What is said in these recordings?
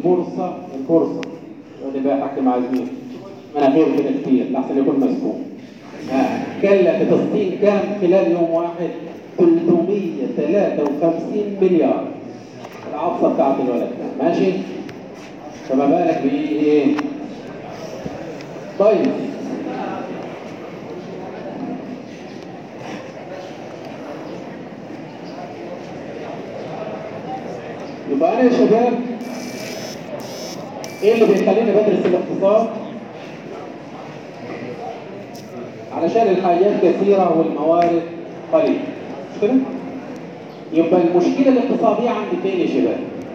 الفرصة الفرصة وأنا بقى أحكي مع زميلي مناخير كده كتير لحسن يكون مسكون آه. كلف فلسطين كام خلال يوم واحد 353 مليار العطفة بتاعت الولد ده ماشي فما بالك بإيه طيب يبقى انا يا شباب ايه اللي بيخليني بدرس الاقتصاد علشان الحاجات كثيرة والموارد قليلة مش كده؟ يبقى المشكلة الاقتصادية عندي فين يا شباب؟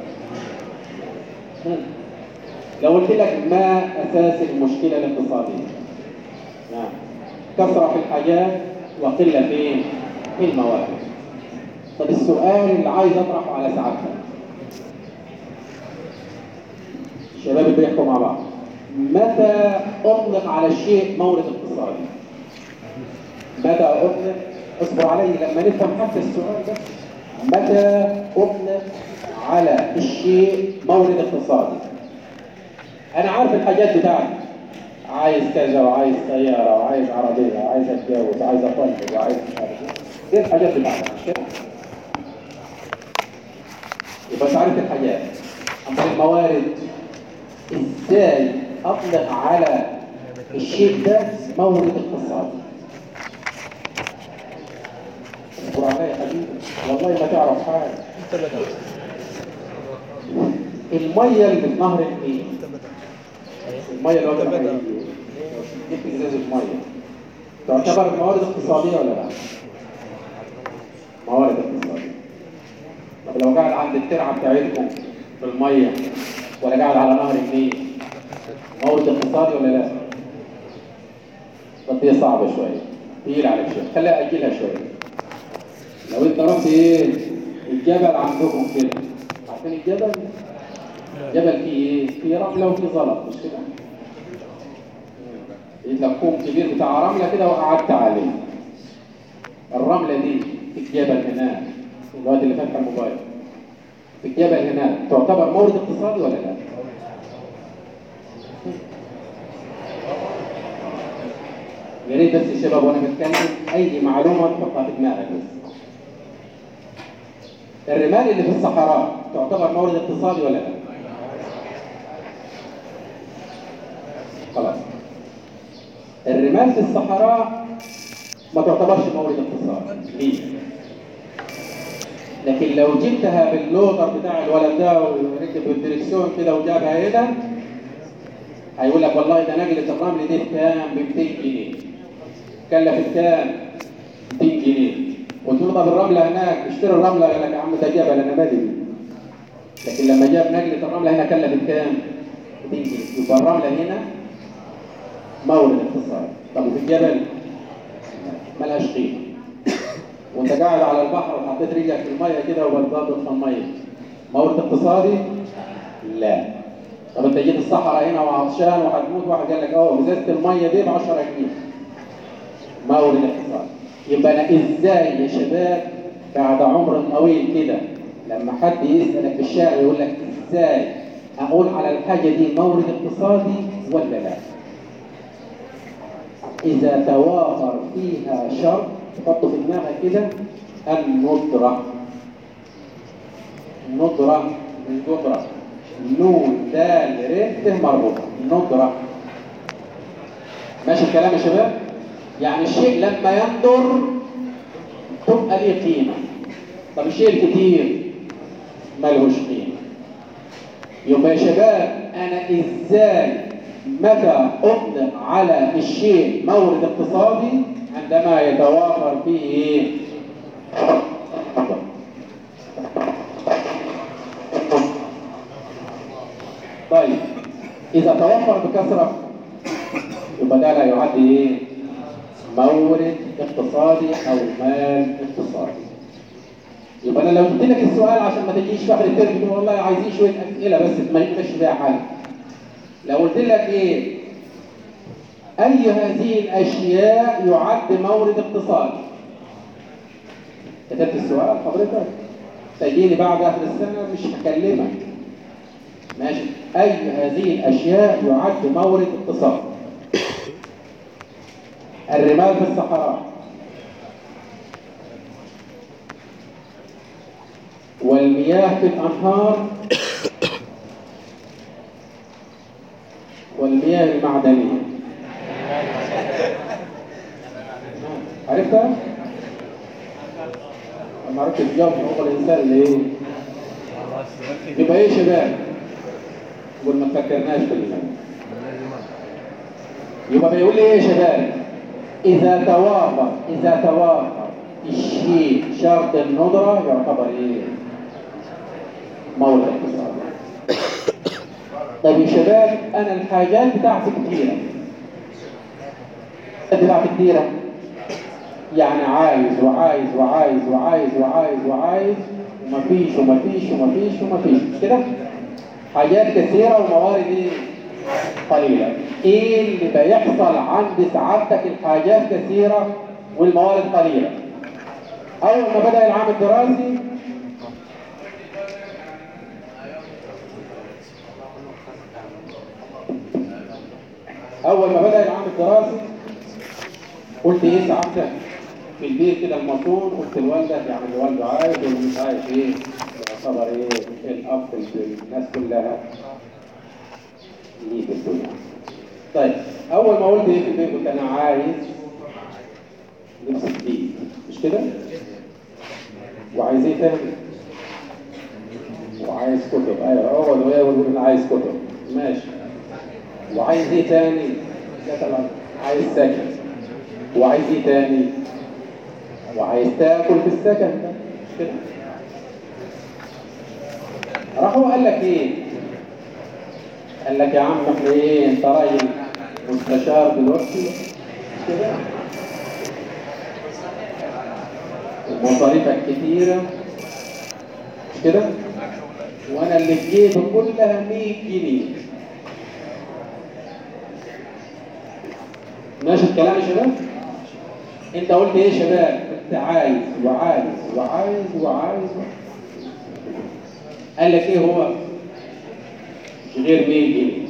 مم. لو قلت لك ما أساس المشكلة الاقتصادية؟ نعم كثرة في الحاجات وقلة فين؟ في الموارد طب السؤال اللي عايز أطرحه على سعادتك الشباب اللي بيحكوا مع بعض متى أطلق على الشيء مورد اقتصادي؟ متى أطلق اصبر علي لما نفهم حتى السؤال ده متى أطلق على الشيء مورد اقتصادي؟ أنا عارف الحاجات بتاعتي عايز كذا وعايز سيارة وعايز عربية وعايز أتجوز وعايز أطلق وعايز مش عارف إيه دي الحاجات بتاعتي مش كده؟ يبقى أنت عارف الحاجات أما الموارد ازاي اطلق على الشيء ده مورد اقتصادي اصبر عليا يا حبيبي والله ما تعرف حاجه الميه اللي في نهر النيل الميه اللي واقفه على النيل. جبت ازازه ميه تعتبر موارد اقتصاديه ولا لا؟ موارد اقتصاديه طب لو قاعد عند الترعه بتاعتكم في الميه ولا قاعد على نهر النيل مورد اقتصادي ولا لا؟ طب دي صعبة شوية تقيل عليك شوية خليها أجلها شوية لو أنت رحت إيه الجبل عندكم كده عارفين الجبل؟ جبل فيه إيه؟ فيه رملة وفيه زلط مش كده؟ إذا كوم كبير بتاع رملة كده وقعدت عليه الرملة دي في الجبل هناك الوقت اللي فاتح الموبايل في الجبل هناك تعتبر مورد اقتصادي ولا لا؟ يا ريت بس الشباب وانا بتكلم اي معلومه تحطها في دماغك بس. الرمال اللي في الصحراء تعتبر مورد اقتصادي ولا لا؟ خلاص. الرمال في الصحراء ما تعتبرش مورد اقتصادي ليه؟ لكن لو جبتها باللودر بتاع الولد ده وركب بالدركسيون كده وجابها هنا هيقول لك والله ده نقلة الرمل دي بكام؟ ب 200 جنيه. كلفت كام؟ 200 جنيه. قلت له طب الرملة هناك اشتري الرملة قال لك يا عم ده جبل انا مالي بيه. لكن لما جاب نقلة الرملة هنا كلفت كام؟ 200 جنيه. يبقى الرملة هنا مورد اقتصادي. طب وفي الجبل ملهاش قيمة. وانت قاعد على البحر وحطيت رجلك في الميه كده وبتضبط في الميه مورد اقتصادي؟ لا طب انت جيت الصحراء هنا وعطشان وهتموت واحد قال لك اه ازازه الميه دي ب 10 جنيه مورد اقتصادي يبقى انا ازاي يا شباب بعد عمر طويل كده لما حد يسالك في الشارع يقول لك ازاي اقول على الحاجه دي مورد اقتصادي ولا لا؟ اذا توافر فيها شرط حطه في دماغك كده الندرة الندرة الندرة نون دال ر ت مربوطة الندرة ماشي الكلام يا شباب يعني الشيء لما يندر تبقى ليه قيمة طب الشيء الكتير ملهوش قيمة يبقى يا شباب انا ازاي متى اطلق على الشيء مورد اقتصادي عندما يتوافر فيه ايه؟ طيب اذا توفر بكثره يبقى ده لا يعد ايه؟ مورد اقتصادي او مال اقتصادي يبقى انا لو قلت لك السؤال عشان ما تجيش في اخر الترم تقول والله عايزين شويه اسئله بس ما يبقاش فيها حل لو قلت لك ايه أي هذه الأشياء يعد مورد اقتصادي؟ كتبت السؤال حضرتك؟ تجيني بعد آخر السنة مش هكلمك ماشي أي هذه الأشياء يعد مورد اقتصاد الرمال في الصحراء والمياه في الأنهار والمياه المعدنية عرفتها؟ ما عرفتش تجاوب هو الإنسان اللي إيه؟ يبقى إيه شباب؟ قول ما تفكرناش في اللي يبقى بيقول لي إيه يا شباب؟ إذا توافر إذا توافر الشيء شرط الندرة يعتبر إيه؟ مولى اقتصاد طيب يا شباب أنا الحاجات بتاعتي كتيرة بتاعتي كتيرة يعني عايز وعايز وعايز وعايز وعايز وعايز ومفيش ومفيش ومفيش ومفيش مش كده حاجات كثيرة وموارد ايه قليلة ايه اللي بيحصل عند سعادتك الحاجات كثيرة والموارد قليلة اول ما بدأ العام الدراسي اول ما بدأ العام الدراسي قلت ايه سعادتك في البيت كده المفروض قلت لوالدك يعني الوالد عايز واللي مش عايز ايه يعتبر ايه الاب الناس كلها ليه في الدنيا طيب اول ما قلت ايه في البيت قلت انا عايز لبس جديد مش كده وعايز ايه تاني وعايز كتب ايوه اقعد ويا يقول انا عايز كتب ماشي وعايز ايه تاني لا طبعا عايز سكن وعايز ايه تاني وعايز تاكل في السكن ده مش كده راح هو قال لك ايه قال لك يا عم احنا ايه انت راجل مستشار دلوقتي مش كده ومصاريفك كتيرة مش كده وانا اللي في جيبي كلها 100 جنيه ماشي الكلام يا شباب انت قلت ايه يا شباب انت عايز وعايز وعايز وعايز قال لك ايه هو غير 100 جنيه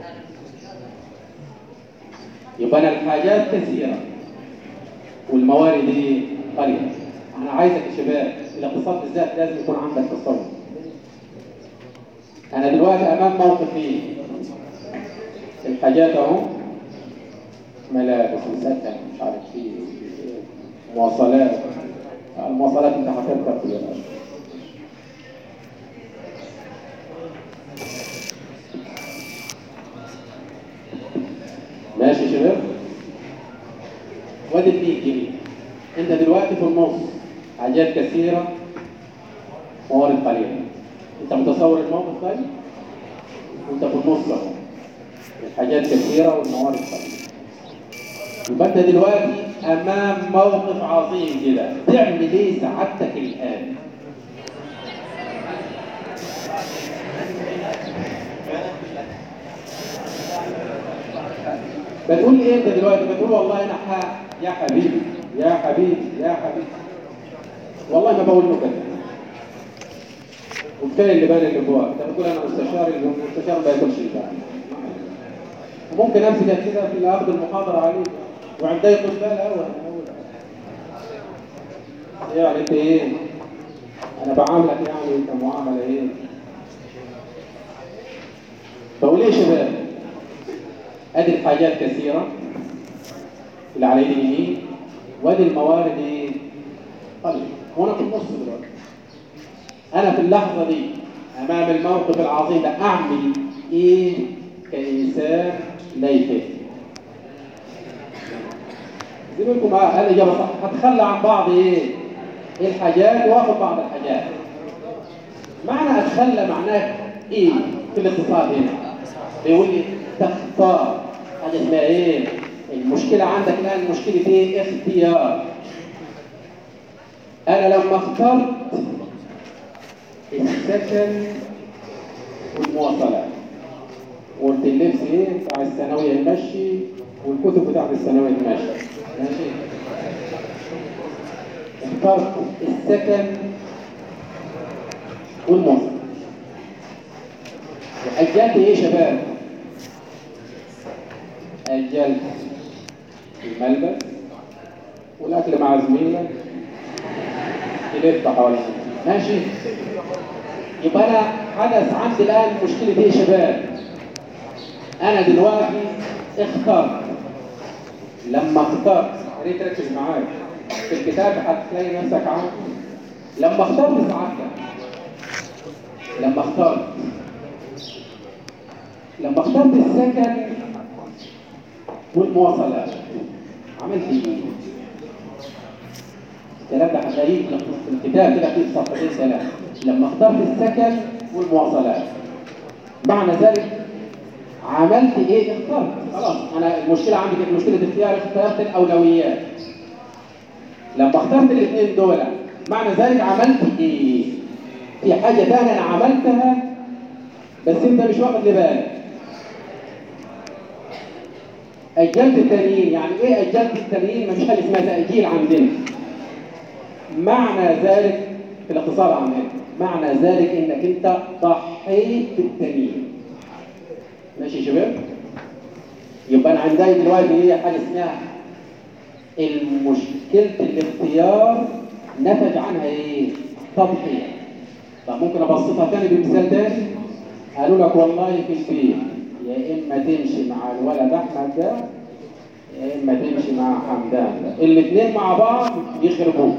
يبقى انا الحاجات كثيره والموارد ايه قليله انا عايزك يا شباب الاقتصاد بالذات لازم يكون عندك تصور انا دلوقتي امام موقف ايه الحاجات اهو ملابس مسكن مش عارف ايه مواصلات المواصلات انت هتركب في الوقت. ماشي يا شباب وادي 100 جنيه انت دلوقتي في النص حاجات كثيره موارد قليله انت متصور الموقف ده وانت في النص اهو الحاجات كثيره والموارد قليله يبقى انت دلوقتي امام موقف عظيم كده تعمل ايه سعادتك الان بتقول ايه انت دلوقتي بتقول والله انا ح... يا حبيبي يا حبيبي يا حبيبي والله ما بقول له كده وكفايه اللي بان اللي جواك انت بتقول انا مستشار المستشار ما ياكلش البال ممكن امسك كده في ارض المحاضره عليك وعندها يقول لا اول يعني انت ايه انا بعاملك يعني كمعامله ايه بقول ايه يا شباب ادي الحاجات كثيره اللي على ايدي اليمين وادي الموارد ايه قليله وانا في النص دلوقتي انا في اللحظه دي امام الموقف العظيم ده اعمل ايه كانسان لا يفهم زي ما لكم قال اجابه صح هتخلى عن بعض ايه ايه الحاجات واخد بعض الحاجات معنى اتخلى معناه ايه في الاقتصاد هنا بيقول لي تختار حاجه اسمها ايه المشكله عندك الان مشكله ايه اختيار انا لما اخترت السكن والمواصلات قلت اللبس ايه بتاع الثانويه يمشي والكتب بتاعت الثانويه تمشي ماشي اخترت السكن والمواصلات أجلت إيه يا شباب؟ أجلت الملبس والأكل مع زميلك تلف حواليك ماشي؟ يبقى أنا حدث عندي الآن مشكلة إيه يا شباب؟ أنا دلوقتي اخترت لما اخترت يا ريت تركز معايا في الكتاب هتلاقي نفسك عارف لما اخترت سعادتك لما اخترت لما اخترت السكن والمواصلات عملت ايه؟ الكلام ده هتلاقيه في الكتاب كده في صفحتين ثلاثة لما اخترت السكن والمواصلات معنى ذلك عملت ايه؟ اخترت خلاص انا المشكلة عندي كانت مشكلة اختيار اخترت الاولويات لما اخترت الاثنين دول معنى ذلك عملت ايه؟ في حاجة تانية انا عملتها بس انت مش واخد بالك أجلت التانيين يعني إيه أجلت التانيين مفيش حاجة اسمها تأجيل عندنا معنى ذلك في الاقتصاد عندنا معنى ذلك إنك أنت ضحيت بالتانيين ماشي يا شباب يبقى أنا عندي دلوقتي هي حاجة اسمها المشكلة الاختيار نتج عنها إيه؟ تضحية طب ممكن أبسطها تاني بمثال تاني قالوا لك والله في البيت يا اما تمشي مع الولد احمد ده يا اما تمشي مع حمدان ده الاثنين مع بعض يخربوك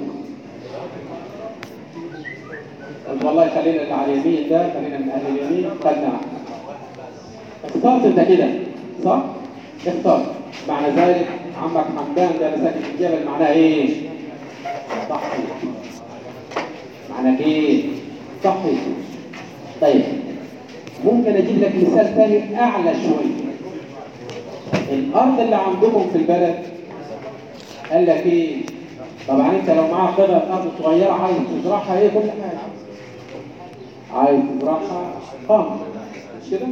قلت والله خلينا اللي على اليمين ده خلينا من اهل اليمين خدنا اخترت انت كده صح؟ اخترت معنى ذلك عمك حمدان ده اللي ساكن في الجبل معناه ايه؟ ضحي معناه ايه؟ ضحي طيب ممكن اجيب لك مثال ثاني اعلى شويه الارض اللي عندكم في البلد قال لك ايه طبعا انت لو معاك قطعه ارض صغيره عايز تزرعها ايه كل حاجه عايز تزرعها قمح مش كده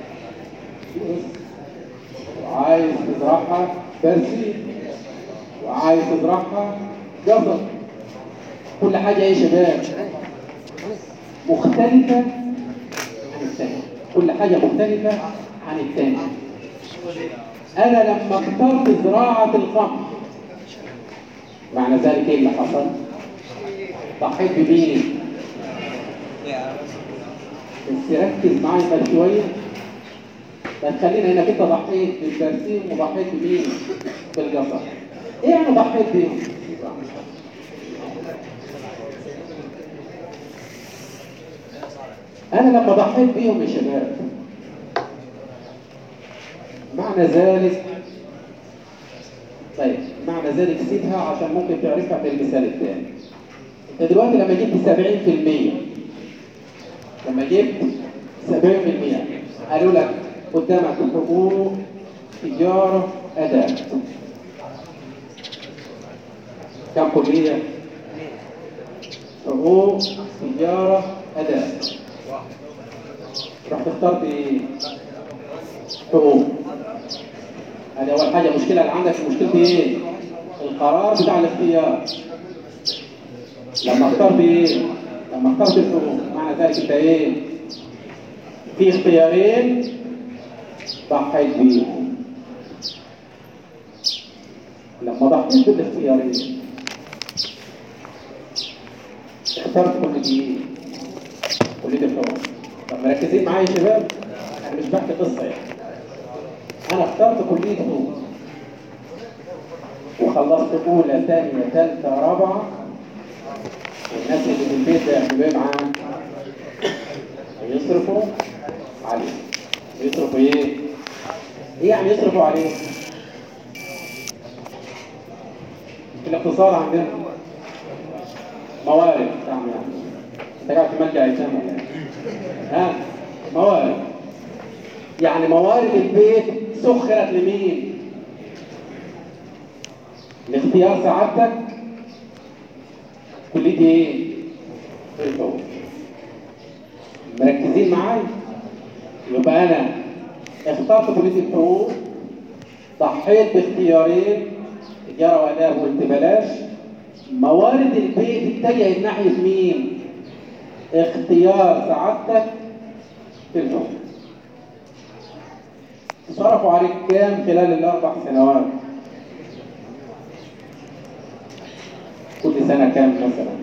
وعايز تزرعها برسيم وعايز تزرعها جزر كل حاجه ايه يا شباب مختلفه عن الثانية كل حاجة مختلفة عن الثانية أنا لما اخترت زراعة القمح معنى ذلك إيه اللي حصل؟ ضحيت بمين؟ بس ركز معايا بقى شوية بس خلينا هنا كده ضحيت بالبرسيم وضحيت بمين؟ بالجزر إيه يعني ضحيت بيهم؟ أنا لما ضحيت بيهم يا شباب معنى ذلك طيب معنى ذلك سيبها عشان ممكن تعرفها في المثال الثاني انت دلوقتي لما جبت 70% لما جبت 70% قالوا لك قدامك حقوق تجارة أداء كم كلية؟ حقوق تجارة أداء رحت اخترت ايه؟ حقوق هذه اول حاجه المشكله اللي عندك مشكله ايه؟ القرار بتاع الاختيار لما اخترت ايه؟ لما اخترت الحقوق معنى ذلك انت ايه؟ في اختيارين ضحيت بيهم لما ضحيت بالاختيارين اخترت كل دي كليه الحقوق طب مركزين معايا يا شباب انا مش بحكي قصه يعني انا اخترت كليه حقوق وخلصت اولى ثانيه ثالثه رابعه والناس اللي في البيت ده يعملوا ايه معانا يصرفوا عليه يصرفوا ايه ايه يعني يصرفوا عليه في الاقتصاد عندنا موارد تعمل يعني انت قاعد في ملجأ ايتام ولا ايه ها موارد يعني موارد البيت سخرت لمين لاختيار سعادتك كلية ايه الحقوق مركزين معايا يبقى انا اخترت كلية الحقوق ضحيت باختيارين تجارة وآداب وقلت بلاش موارد البيت اتجهت ناحية مين اختيار سعادتك في الحكم صرفوا عليك كام خلال الاربع سنوات كل سنه كام مثلا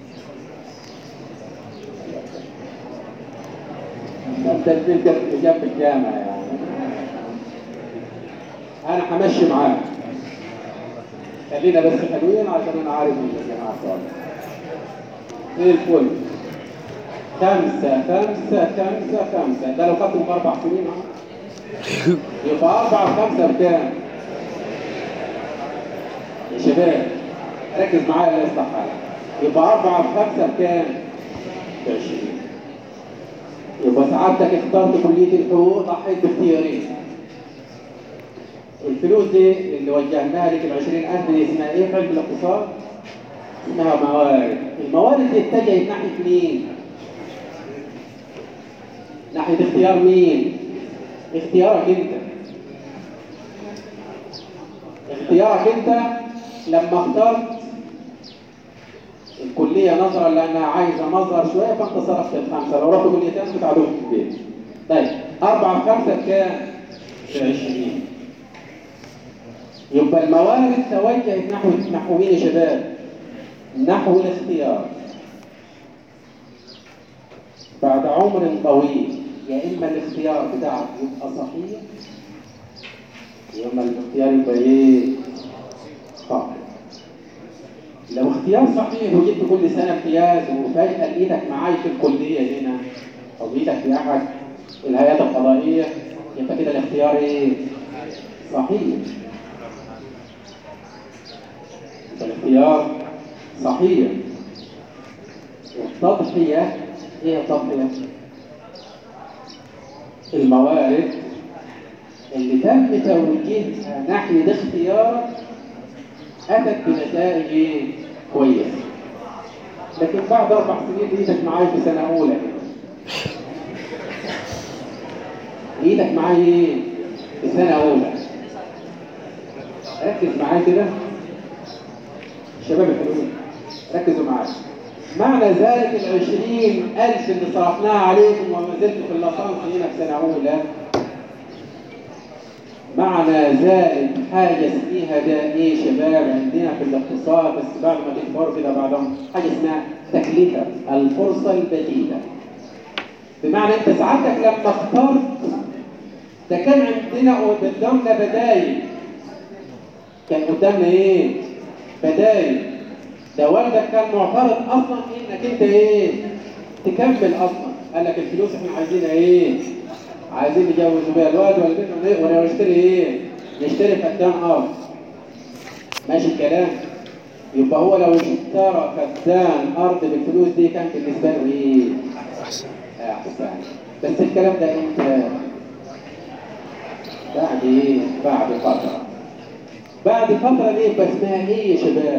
انت البيت جنب الجامع يعني انا همشي معاك خلينا بس حلوين عشان انا عارف ان الجماعه صالح زي الفل خمسة خمسة خمسة خمسة ده لو خدتهم أربع سنين أهو. يبقى أربعة وخمسة بكام؟ يا شباب ركز معايا لا يصلح حالك يبقى أربعة وخمسة بكام؟ بعشرين يبقى سعادتك اخترت كلية الحقوق ضحيت باختيارين الفلوس دي اللي وجهناها لك ال 20000 دي اسمها ايه في علم الاقتصاد؟ اسمها موارد الموارد دي اتجهت ناحية مين؟ ناحية اختيار مين؟ اختيارك انت اختيارك انت لما اخترت الكلية نظرا لأنها عايزة مظهر شوية فأنت صرفت الخمسة لو رحت كلية تانية بتعدهم في البيت طيب أربعة وخمسة بكام؟ بعشرين يبقى الموارد توجهت نحو نحو مين يا شباب؟ نحو الاختيار بعد عمر طويل يا اما الاختيار بتاعك يبقى صحيح يا اما الاختيار يبقى ايه؟ خاطئ لو اختيار صحيح وجبت كل سنه امتياز وفجاه لقيتك معاي في الكليه هنا او لقيتك في احد الهيئات القضائيه يبقى كده الاختيار ايه؟ صحيح يبقى الاختيار صحيح التضحيه ايه التضحيه؟ الموارد اللي تم توجيهها ناحية اختيار أتت بنتائج إيه؟ كويسة لكن بعد أربع سنين لقيتك معايا في سنة أولى لقيتك معايا إيه؟ في سنة أولى ركز معايا كده شباب الحلوين ركزوا معايا معنى ذلك العشرين ألف اللي صرفناها عليكم وما زلتوا في اللصان هنا في سنة أولى معنى ذلك حاجة اسمها ده إيه شباب عندنا في الاقتصاد بس بعد ما تكبروا كده بعدهم حاجة اسمها تكلفة الفرصة البديلة بمعنى أنت سعادتك لما اخترت ده كان عندنا قدامنا بدايل كان قدامنا إيه؟ بدايل ده والدك كان معترض اصلا انك انت ايه تكمل اصلا قال لك الفلوس احنا عايزينها ايه عايزين نجوز بيها الواد ولا البنت ولا نشتري ايه نشتري فدان ارض ماشي الكلام يبقى هو لو اشترى فدان ارض بالفلوس دي كان بالنسبه له ايه احسن احسن بس الكلام ده امتى بعد ايه بعد فتره بعد فتره دي يبقى اسمها ايه يا شباب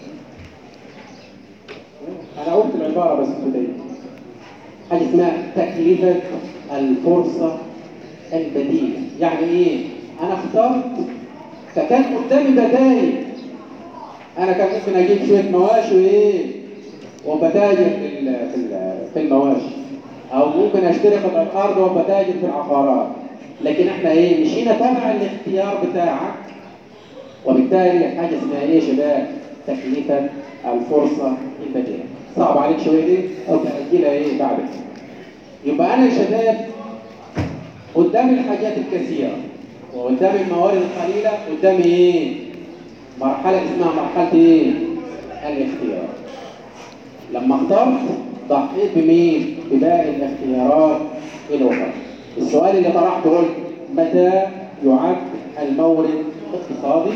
انا قلت العباره بس كده حاجه اسمها تكلفه الفرصه البديله يعني ايه انا اخترت فكان قدامي بدايل انا كان ممكن اجيب شويه مواشي وايه وبتاجر في ال- في ال- في المواشي او ممكن اشتري قطعه ارض وبتاجر في العقارات لكن احنا ايه مشينا تبع الاختيار بتاعك وبالتالي حاجه اسمها ايه يا شباب تكلفه الفرصه البديله صعب عليك شويه دي او تاجلها ايه بعد كده. يبقى انا يا شباب قدامي الحاجات الكثيره وقدامي الموارد القليله قدامي ايه مرحله اسمها مرحله ايه الاختيار لما اخترت ضحيت بمين بباقي الاختيارات الاخرى السؤال اللي طرحته قلت متى يعد المورد اقتصادي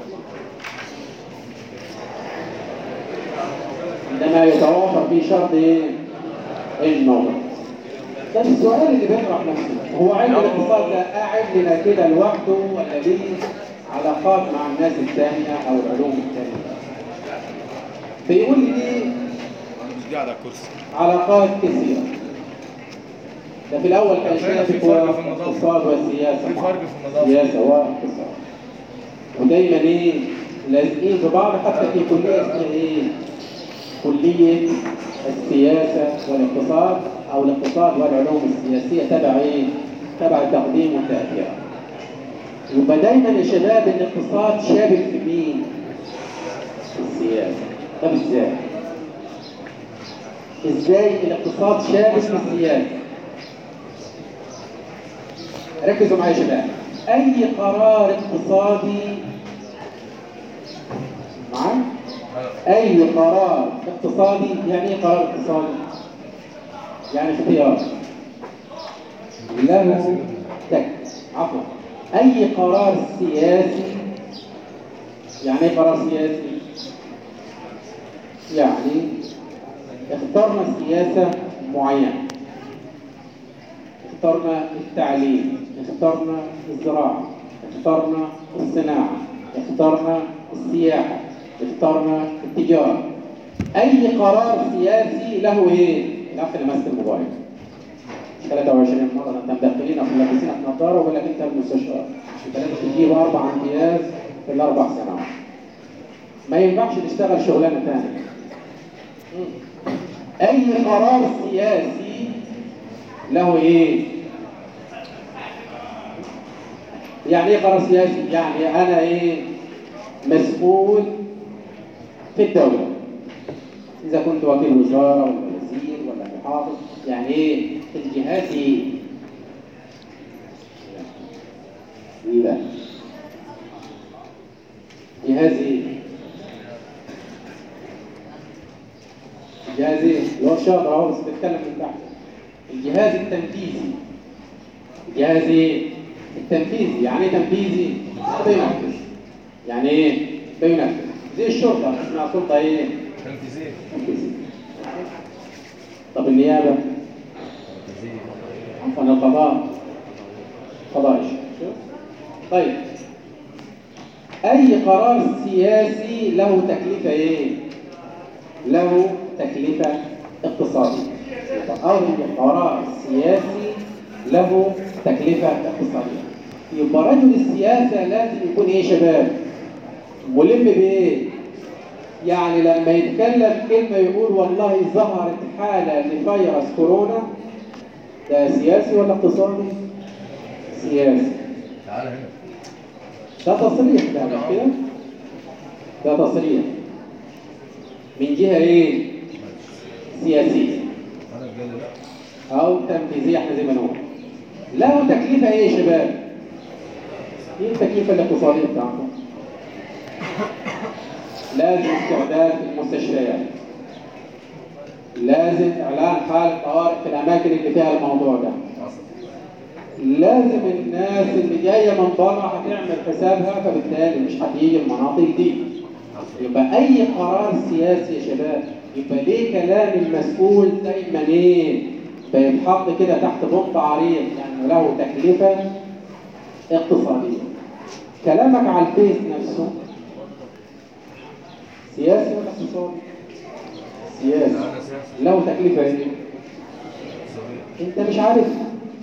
عندما يتوافر فيه شرط ايه المورد ده السؤال اللي بيطرح نفسه هو علم الاقتصاد ده قاعد لنا كده لوحده ولا ليه علاقات مع الناس الثانيه او العلوم الثانيه بيقول لي دي مش قاعد على الكرسي علاقات كثيرة ده في الأول كان فعلا في شايف فرق في النظافة. الاقتصاد والسياسة في مع- فرق في النظافة. سياسة واقتصاد ودايما إيه لازقين في بعض حتى في كلية اسمها إيه كلية السياسة والاقتصاد أو الاقتصاد والعلوم السياسية تبع إيه تبع التقديم والتأثير يبقى دايما يا شباب الاقتصاد شابك في مين؟ في السياسة طب ازاي؟ ازاي الاقتصاد شابك في السياسة؟ ركزوا معايا يا شباب اي قرار اقتصادي معايا؟ اي قرار اقتصادي يعني ايه قرار اقتصادي؟ يعني اختيار له تك عفوا اي قرار سياسي يعني ايه قرار سياسي يعني اخترنا سياسة معينة اخترنا التعليم اخترنا الزراعة اخترنا الصناعة اخترنا السياحة اخترنا التجارة اي قرار سياسي له ايه الاخ اللي ماسك الموبايل 23 مرة انت مدخلين في لابسين في نظارة ويقول لك انت المستشار انت لازم تجيب اربع امتياز في الاربع سنوات ما ينفعش تشتغل شغلانة ثانية اي قرار سياسي له ايه يعني ايه قرار سياسي يعني انا ايه مسؤول في الدولة اذا كنت وكيل وزارة ولا وزير ولا محافظ يعني ايه الجهات ايه لا جهاز ايه الجهاز ايه اللي هو الشاطر اهو بس بيتكلم من تحت الجهاز التنفيذي الجهاز ايه التنفيذي يعني ايه تنفيذي بينفذ يعني ايه بينفذ زي الشرطه اسمها شرطه ايه تنفيذية تنفيذي طب النيابه عفوا القضاء قضاء الشرع طيب اي قرار سياسي له تكلفه ايه له تكلفه اقتصاديه يبقى اي قرار سياسي له تكلفه اقتصاديه يبقى رجل السياسه لازم يكون ايه يا شباب ملم بايه يعني لما يتكلم كلمه يقول والله ظهرت حاله لفيروس كورونا ده سياسي ولا اقتصادي سياسي تعال هنا ده تصريح ده مش كده ده تصريح من جهه ايه سياسيه انا الجاي لا او تنفيذيه احنا زي ما نقول له تكلفه ايه يا شباب ايه التكلفه الاقتصاديه بتاعته لازم استعداد في المستشفيات لازم اعلان حاله طوارئ في الاماكن اللي فيها الموضوع ده حصل لازم الناس اللي جايه من بره هتعمل حسابها فبالتالي مش هتيجي المناطق دي يبقى اي قرار سياسي يا شباب يبقى ليه كلام المسؤول دايما ايه بيتحط كده تحت بنط عريض لانه له تكلفه اقتصاديه كلامك على الفيس نفسه سياسي ولا اقتصادي؟ سياسي انا سياسي له تكلفه ايه؟ اقتصادية انت مش عارفها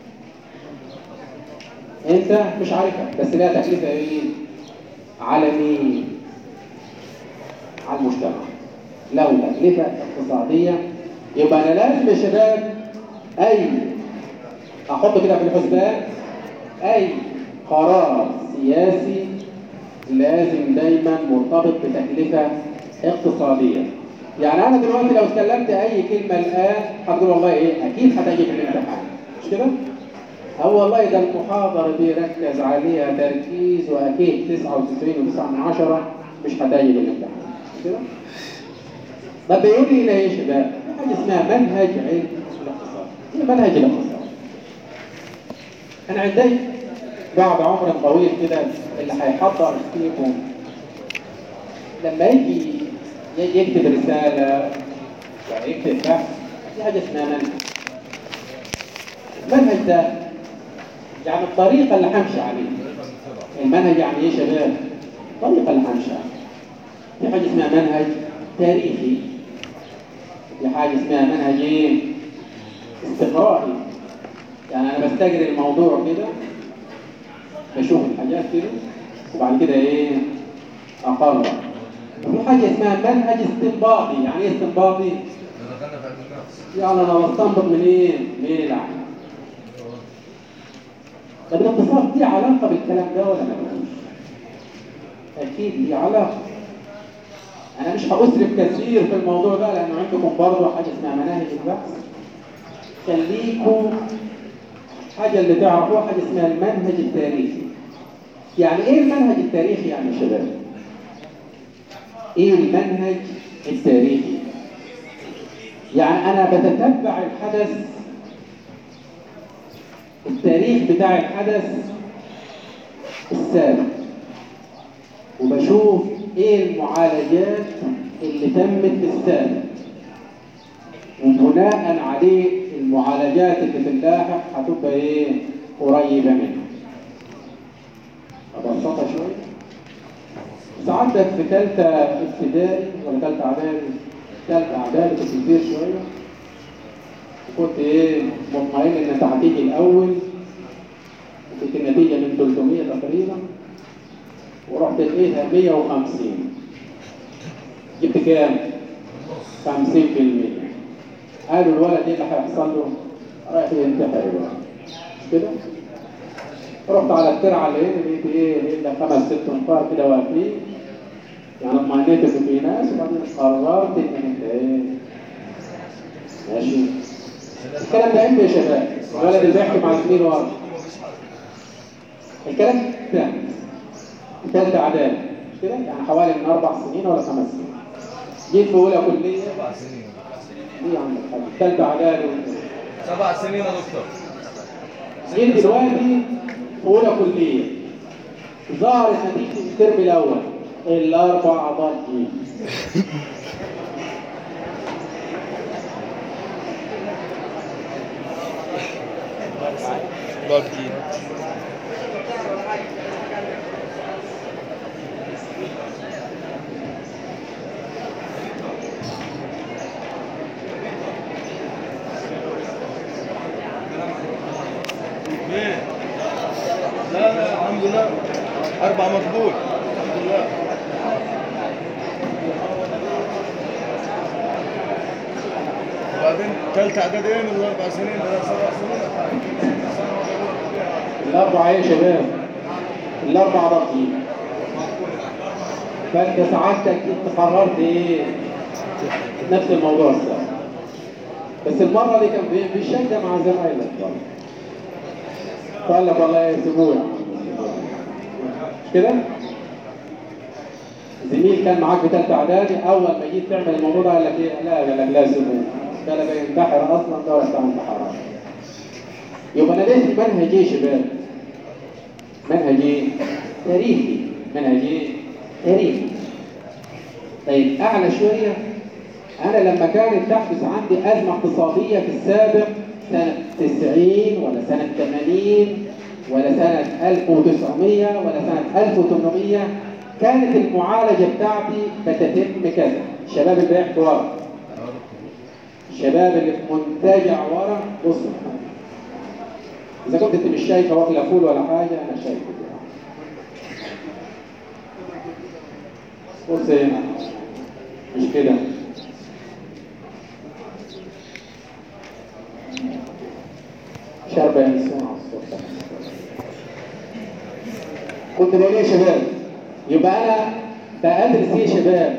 انت مش عارفها بس لها تكلفه ايه على مين على المجتمع له تكلفه اقتصاديه يبقى انا لازم يا شباب اي احط كده في الحسبان اي قرار سياسي لازم دايما مرتبط بتكلفه اقتصاديه يعني انا دلوقتي لو اتكلمت اي كلمه الان هتقول والله ايه اكيد هتجي في الامتحان مش كده أو والله ده المحاضرة دي ركز عليها تركيز وأكيد 99 و9 من عشرة مش هتجي الامتحان مش كده؟ طب بيقول لي إيه يا شباب؟ في حاجة اسمها منهج علم الاقتصاد إيه منهج الاقتصاد؟ أنا عندي بعد عمر طويل كده اللي هيحضر فيكم لما يجي يجي يكتب رسالة ولا يكتب بحث في حاجة اسمها منهج المنهج ده يعني الطريقة اللي همشي عليه المنهج يعني ايه يا شباب؟ الطريقة اللي همشي عليها في حاجة اسمها منهج تاريخي في حاجة اسمها منهج ايه؟ استقرائي يعني انا بستجري الموضوع كده بشوف الحاجات كده وبعد كده ايه؟ اقرر وفي حاجة اسمها منهج استنباطي يعني ايه استنباطي؟ ده دخلنا في علم النفس يعني انا بستنبط منين؟ من العقل طب الاقتصاد دي علاقة بالكلام ده ولا ملوش؟ أكيد ليه علاقة أنا مش هأسرف كثير في الموضوع ده لأنه عندكم برضه حاجة اسمها مناهج البحث خليكم حاجة اللي تعرفوها حاجة اسمها المنهج التاريخي يعني إيه المنهج التاريخي يعني يا شباب؟ إيه المنهج التاريخي؟ يعني أنا بتتبع الحدث التاريخ بتاع الحدث السابق وبشوف ايه المعالجات اللي تمت في السابق وبناء عليه المعالجات اللي في اللاحق هتبقى ايه قريبه منها ابسطها شويه ساعدك في ثالثه ابتدائي ولا ثالثه اعدادي ثالثه اعدادي كنت كبير شويه وكنت ايه مطمئن انك هتيجي الاول وكنت النتيجه من 300 تقريبا ورحت لقيتها 150 جبت كام؟ 50% قالوا الولد ايه اللي هيحصل له؟ رايح ينتحر بقى مش كده؟ رحت على الترعه اللي هنا لقيت ايه؟ لقيت لك خمس ست انفار كده واقفين يعني اطمئنيت ان في ناس وبعدين قررت ان انت ايه؟ ماشي الكلام ده امتى يا شباب؟ الولد اللي بيحكي مع زميله ورا الكلام ده ثالثة اعدادي مش كده؟ يعني حوالي من اربع سنين ولا خمس سنين جيت في اولى كليه سبع سنين ايه يا عم الحاج ثالثة اعدادي سبع سنين يا دكتور جيت دلوقتي في اولى كليه ظهرت نتيجه الترم الاول الاربع ضجين ضاجين مين؟ لا لا الحمد لله أربع مقبول الحمد لله وبعدين ثالثة إعدادي إيه من الأربع سنين ده سبع سنين الاربع ايه يا شباب الاربع ضجين فانت سعادتك انت قررت ايه نفس الموضوع السابق بس المره دي كان في في شده مع زمايلك برضه قال لك والله يا سيبوه يا عم مش كده؟ زميل كان معاك في ثالثه اعدادي اول ما جيت تعمل الموضوع ده قال لك ايه؟ لا قال لك لا سيبوه قال لك ينتحر اصلا ده ولا انتحارات يبقى انا لازم منهج ايه يا شباب؟ منهج ايه؟ تاريخي منهج ايه؟ تاريخي طيب اعلى شويه انا لما كانت تحدث عندي ازمه اقتصاديه في السابق سنه 90 ولا سنه 80 ولا سنه 1900 ولا سنه 1800 كانت المعالجه بتاعتي بتتم كذا الشباب اللي بيحكوا ورا الشباب اللي في منتجع ورا بصوا إذا كنت أنت مش شايفة واكلة فول ولا حاجة أنا شايفة بص هنا مش كده شاربة ينسون على الصبح كنت بقول ايه يا شباب يبقى انا بدرس ايه يا شباب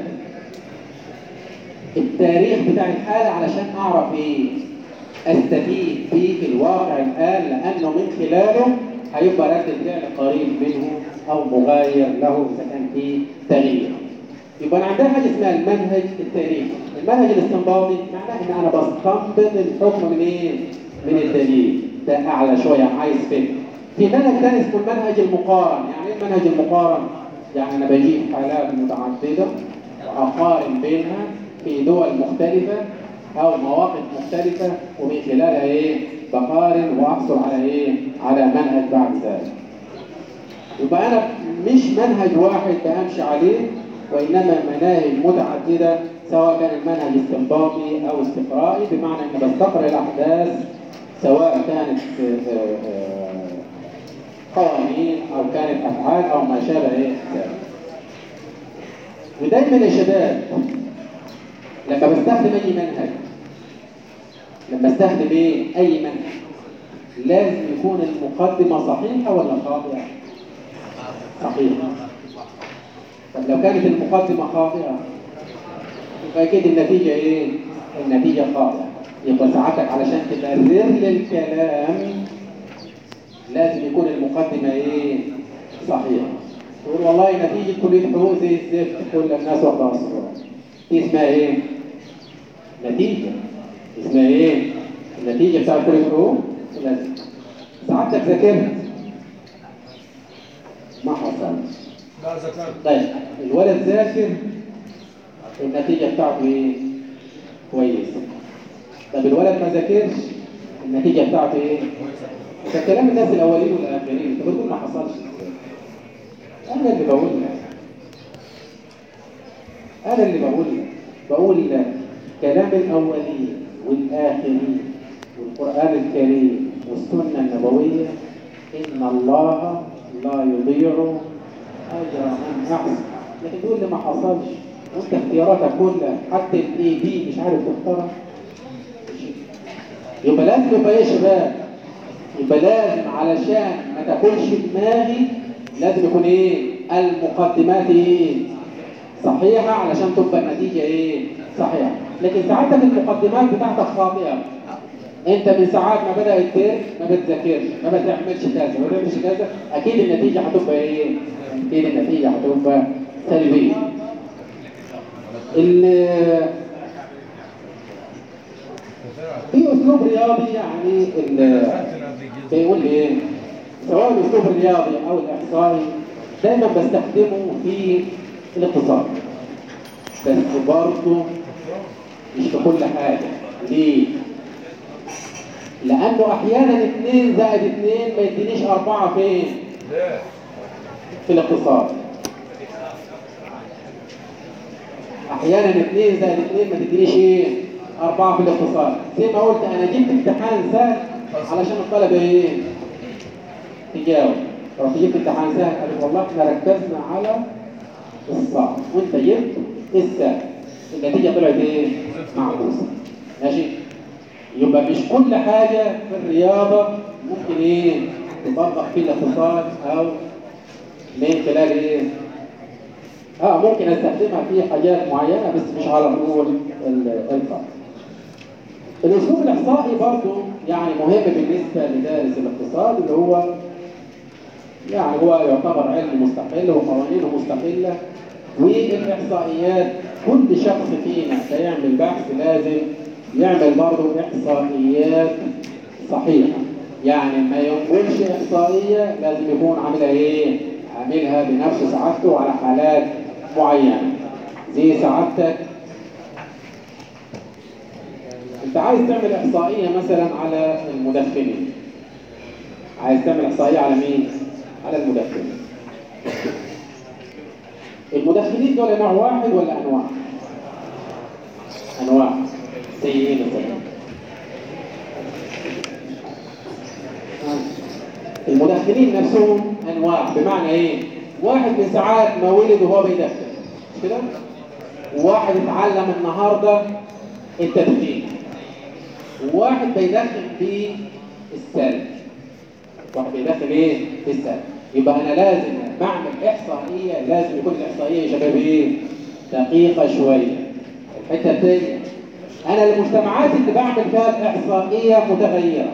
التاريخ بتاع الحالة علشان اعرف ايه استفيد بيه في الواقع الآن لأنه من خلاله هيبقى رد الفعل قريب منه أو مغاير له إذا كان فيه تغيير. يبقى أنا عندنا حاجة اسمها المنهج التاريخي. المنهج الاستنباطي معناه إن أنا بستنبط الحكم من إيه؟ من الدليل. ده أعلى شوية عايز فكر. في منهج ثاني اسمه المنهج المقارن، يعني إيه المنهج المقارن؟ يعني أنا بجيب حالات متعددة وأقارن بينها في دول مختلفة او مواقف مختلفة ومن خلالها ايه بقارن واحصل على ايه على منهج بعد ذلك يبقى انا مش منهج واحد بامشي عليه وانما مناهج متعددة سواء كان المنهج استنباطي او استقرائي بمعنى ان بستقرأ الاحداث سواء كانت آه، آه، قوانين او كانت افعال او ما شابه ايه ذلك ودايما يا شباب لما بستخدم اي منهج لما استخدم ايه اي منهج لازم يكون المقدمة صحيحة ولا خاطئة؟ صحيحة طب لو كانت المقدمة خاطئة يبقى أكيد النتيجة إيه؟ النتيجة خاطئة يبقى ساعتك علشان تبرر للكلام لازم يكون المقدمة إيه؟ صحيحة تقول والله نتيجة كلية حقوق زي الزفت كل الناس واخدة أصفار دي اسمها إيه؟ نتيجة اسمها إيه؟ النتيجة بتاع كلية حقوق لازم ساعتك ذاكرت ما حصلش لا ذكرت طيب الولد ذاكر النتيجة بتاعته ايه؟ كويسة طب الولد ما ذاكرش النتيجة بتاعته ايه؟ ده كلام الناس الأولين والآخرين انت بتقول ما حصلش أنا اللي بقول لك أنا اللي بقول لك بقول لك كلام الأولين والآخرين والقرآن الكريم والسنة النبوية إن الله لا يضيع أجر من أحسن لكن تقول لي ما حصلش وأنت اختياراتك كلها حتى الإي بي مش عارف تختارها يبقى لازم يبقى إيه يا شباب؟ يبقى لازم علشان ما تاكلش دماغي لازم يكون إيه؟ المقدمات إيه؟ صحيحة علشان تبقى النتيجة إيه؟ صحيحة لكن ساعتك المقدمات بتاعتك خاطئة انت من ساعات ما بدأ الترم ما بتذاكرش ما بتعملش كذا ما بتعملش كذا اكيد النتيجة هتبقى ايه اكيد النتيجة هتبقى سلبية ال- في اسلوب رياضي يعني ال- بيقول لي ايه سواء الاسلوب الرياضي او الاحصائي دايما بستخدمه في الاقتصاد بس برضه مش في كل حاجة ليه؟ لأنه أحيانا اثنين زائد اثنين ما يدينيش أربعة فين؟ ليه؟ في الاقتصاد. أحيانا اثنين زائد اثنين ما تدينيش إيه؟ أربعة في الاقتصاد. زي ما قلت أنا جبت امتحان سهل علشان الطلبة إيه؟ تجاوب. رحت جبت امتحان سهل قالوا والله إحنا ركزنا على الصعب وأنت جبت السهل. النتيجة طلعت إيه؟ معكوسة. ماشي؟ يبقى مش كل حاجة في الرياضة ممكن ايه تطبق في الاقتصاد او من خلال ايه اه ممكن استخدمها في حاجات معينة بس مش على طول ال- الخط الاسلوب الاحصائي برضه يعني مهم بالنسبة لدارس الاقتصاد اللي هو يعني هو يعتبر علم مستقل وقوانينه مستقلة والإحصائيات كل شخص فينا سيعمل بحث لازم يعمل برضه إحصائيات صحيحة يعني ما ينقلش إحصائية لازم يكون عاملها إيه؟ عاملها بنفس سعادته على حالات معينة زي سعادتك أنت عايز تعمل إحصائية مثلا على المدخنين عايز تعمل إحصائية على مين؟ على المدخنين المدخنين دول نوع واحد ولا أنواع؟ أنواع زي إيه مثلا؟ المدخنين نفسهم أنواع بمعنى إيه؟ واحد من ساعات ما ولد وهو بيدخن مش كده؟ وواحد اتعلم النهارده التدخين وواحد بيدخن في السلب واحد بيدخن ايه في السلب يبقى انا لازم بعمل احصائيه لازم يكون الاحصائيه يا شباب ايه دقيقه شويه الحته الثانيه انا المجتمعات اللي بعمل فيها الاحصائيه متغيره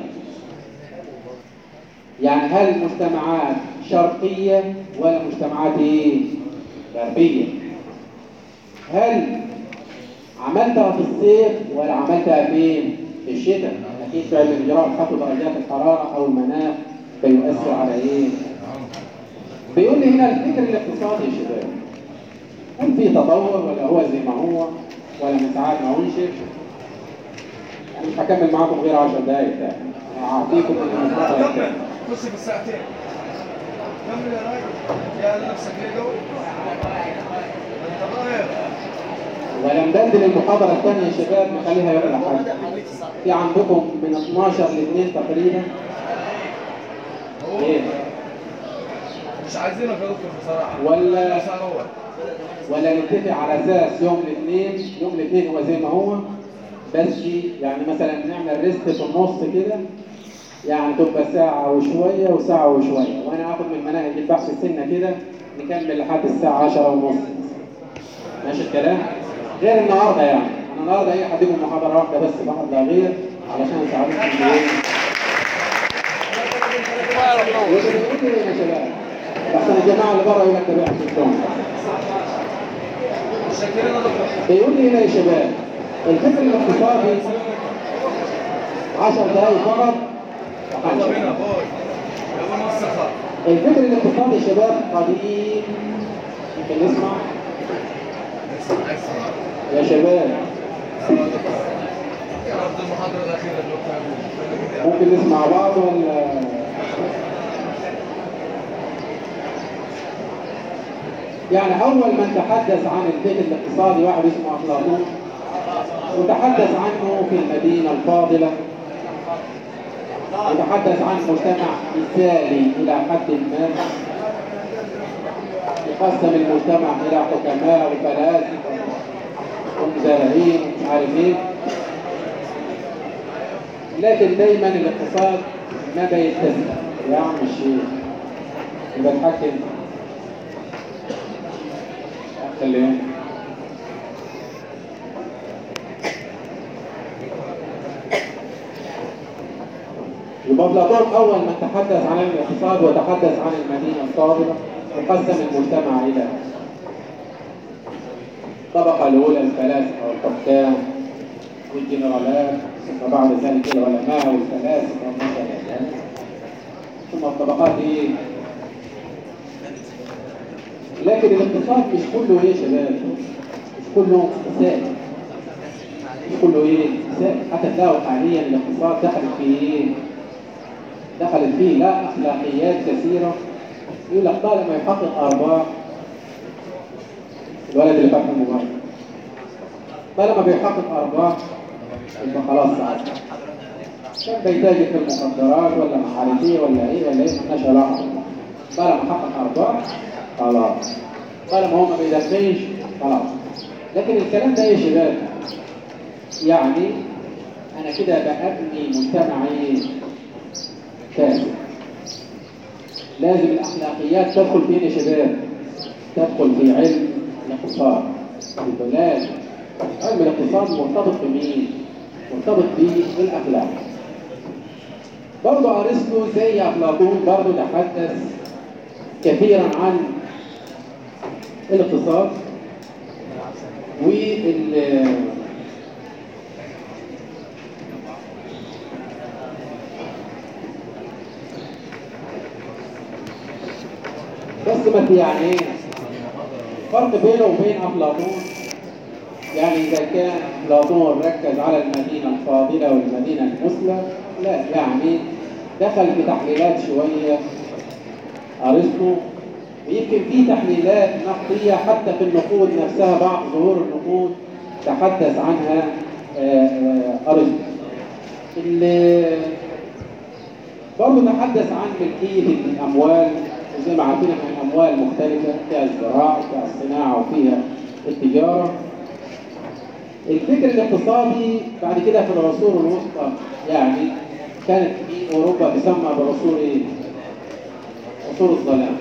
يعني هل المجتمعات شرقيه ولا مجتمعات ايه غربيه هل عملتها في الصيف ولا عملتها فين؟ في الشتاء اكيد فعل الاجراء خط درجات الحراره او المناخ بيؤثر على ايه؟ بيقول لي هنا الفكر الاقتصادي يا شباب هل في تطور ولا هو زي ما هو ولا من ساعات ما انشئ؟ يعني مش هكمل معاكم غير 10 دقائق تاني انا هعطيكم المحاضره كمل الثانيه خش بالساعتين كمل يا راجل يا نفسك ليه انت ضايع ولم بدل المحاضره الثانيه يا شباب نخليها يوم الاحد في عندكم من 12 ل 2 تقريبا هو ايه مش عايزينك يا دكتور بصراحه ولا- بس هروح. ولا نتفق على اساس يوم الاثنين يوم الاثنين هو زي ما هو بس يعني مثلا نعمل ريست في النص كده يعني تبقى ساعة وشوية وساعة وشوية وأنا آخد من مناهج البحث السنة كده نكمل لحد الساعة عشرة ونص ماشي الكلام؟ غير النهاردة يعني أنا النهاردة إيه هديكم محاضرة واحدة بس فقط لا غير علشان أساعدكم بإيه؟ يقول لي يا شباب أحسن الجماعة اللي بره يقول لك تبع التليفون شاكرين يا دكتور بيقول لي هنا يا شباب الفكر الاقتصادي 10 دقايق فقط يلا بينا باي يلا نص خط الفكر الاقتصادي يا شباب قديم ممكن نسمع اسمع اسمع يا شباب يا رب دي المحاضرة الأخيرة دكتور ممكن نسمع بعض ولا يعني أول من تحدث عن الفكر الاقتصادي واحد اسمه أفلاطون وتحدث عنه في المدينة الفاضلة وتحدث عن مجتمع مثالي إلى حد ما يقسم المجتمع إلى حكماء وفلاسفة ومزارعين ومش عارف إيه لكن دايما الاقتصاد ما بيتسم يا عم الشيخ يبقى اتحكم خليهم يبقى أفلاطون أول من تحدث عن الاقتصاد وتحدث عن المدينة الفاضلة وقسم المجتمع إلى الطبقة الأولى الفلاسفة والحكام والجنرالات ثم بعد ذلك العلماء والفلاسفة وما إلى ذلك ثم الطبقات إيه؟ لكن الاقتصاد مش كله إيه يا شباب؟ مش كله اقتصاد مش كله إيه؟ اقتصاد حتى تلاقوا حاليا الاقتصاد دخل في إيه؟ دخلت فيه لا أخلاقيات كثيرة يقول لك طالما يحقق أرباح الولد اللي فتح الموبايل طالما بيحقق أرباح يبقى خلاص سعد كان بيتاجر في المخدرات ولا محاربية ولا إيه ولا إيه مالناش علاقة طالما حقق أرباح خلاص طالما هو ما بيدخلش خلاص لكن الكلام ده يا شباب يعني أنا كده بأبني مجتمع إيه؟ فاسد لازم الأخلاقيات تدخل فين يا شباب؟ تدخل في علم الاقتصاد يبقى لازم علم الاقتصاد مرتبط بمين؟ مرتبط بالأخلاق برضه أرسطو زي أفلاطون برضه تحدث كثيرا عن الاقتصاد وال بس ما في يعني ايه فرق بينه وبين افلاطون يعني اذا كان افلاطون ركز على المدينه الفاضله والمدينه المثلى لا يعني دخل في تحليلات شويه ارسطو ويمكن في تحليلات نقديه حتى في النقود نفسها بعض ظهور النقود تحدث عنها آه، آه، ارسطو اللي برضه تحدث عن ملكيه الاموال وزي ما عارفين احنا الاموال مختلفه فيها الزراعه وفيها الصناعه وفيها التجاره الفكر الاقتصادي بعد كده في العصور الوسطى يعني كانت في اوروبا تسمى بعصور ايه؟ عصور الظلام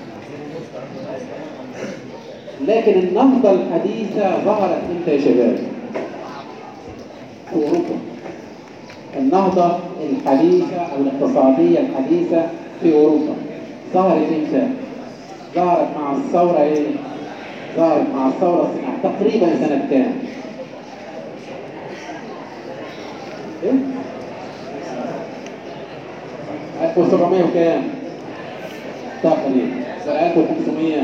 لكن النهضه الحديثه ظهرت امتى يا شباب؟ في اوروبا النهضه الحديثه او الاقتصاديه الحديثه في اوروبا ظهرت امتى؟ ظهرت مع الثوره ايه؟ ظهرت مع الثوره الصناعيه تقريبا سنه كام؟ ايه؟ 1700 وكام؟ تقريبا ولا 1500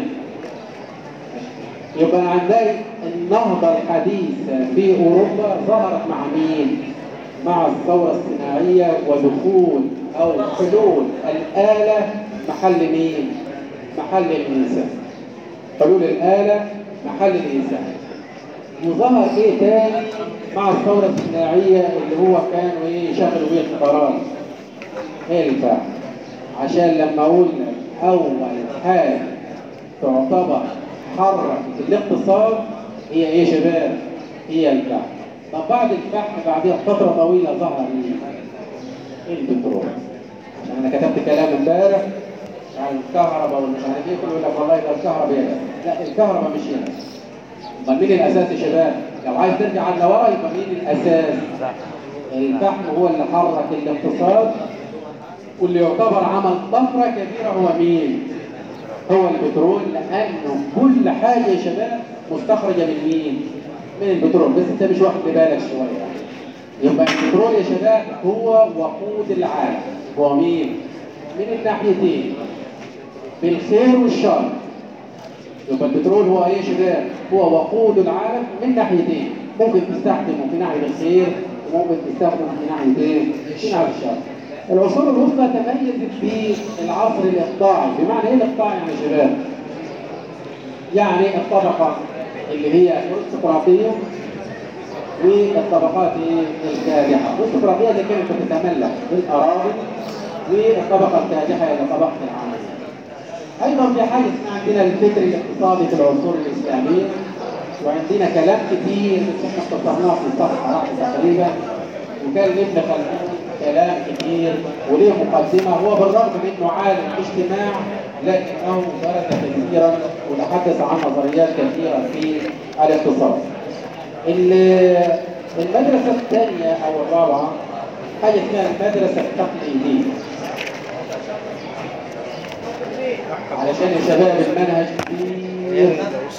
يبقى عندك النهضة الحديثة في أوروبا ظهرت مع مين؟ مع الثورة الصناعية ودخول أو حلول الآلة محل مين؟ محل الإنسان حلول الآلة محل الإنسان وظهر إيه تاني مع الثورة الصناعية اللي هو كانوا إيه يشغلوا بيه القطارات إيه الفعل عشان لما أقول لك أول حاجة تعتبر حركة الاقتصاد هي إيه يا شباب؟ هي الفحم طب بعد الفحم بعدها فترة طويلة ظهر إيه؟ البترول يعني انا كتبت كلام امبارح عن الكهرباء والمش عارف ايه كله يقول لك والله ده الكهرباء هنا لا الكهرباء مش هنا امال مين الاساس يا شباب؟ لو عايز ترجع عنا ورا يبقى مين الاساس؟ الفحم هو اللي حرك الاقتصاد واللي يعتبر عمل طفره كبيره هو مين؟ هو البترول لانه كل حاجه يا شباب مستخرجه من مين؟ من البترول بس انت مش واخد بالك شويه يبقى البترول يا شباب هو وقود العالم هو مين؟ من الناحيتين بالخير والشر يبقى البترول هو ايه يا شباب؟ هو وقود العالم من ناحيتين ممكن تستخدمه في ناحيه الخير وممكن تستخدمه في ناحيه ايه؟ في ناحيه الشر. العصور الوسطى تميزت بالعصر الاقطاعي، بمعنى ايه الاقطاعي يعني يا شباب؟ يعني الطبقه اللي هي الارستقراطيه والطبقات ايه؟ الكادحه، الارستقراطيه اللي كانت بتتملك بالاراضي والطبقه الكادحه هي طبقه العامه. ايضا في حاجه اسمها عندنا الفكر الاقتصادي في العصور الاسلاميه وعندنا كلام كتير بس احنا اختصرناه في صفحه واحده تقريبا وكان لابن خلدون كلام كتير وليه مقدمه هو بالرغم من انه عالم اجتماع لكنه درس كثيرا وتحدث عن نظريات كثيره في الاقتصاد. ال- المدرسه الثانيه او الرابعه حاجه اسمها المدرسه التقليديه. علشان يا شباب المنهج كتير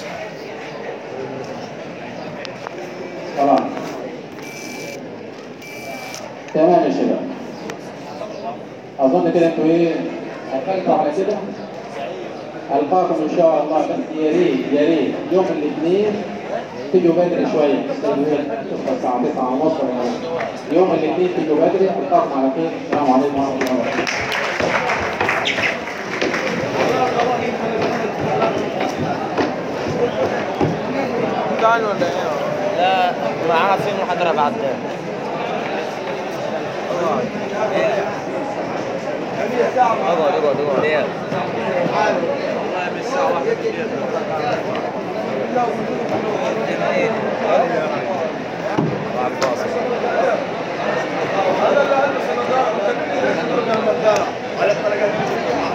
خلاص تمام يا شباب اظن كده انتوا ايه اكلتوا على كده القاكم ان شاء الله بس يا ريت يا ريت يوم الاثنين تيجوا بدري شويه تصحى الساعه 9 ونص يوم الاثنين تيجوا بدري القاكم على خير السلام عليكم ورحمه الله وبركاته تعال ولا ايه؟ لا معاها في محاضرة بعد اقعد اقعد اقعد ليه؟ انا اللي البس النظاره وكان النظاره على الطريقه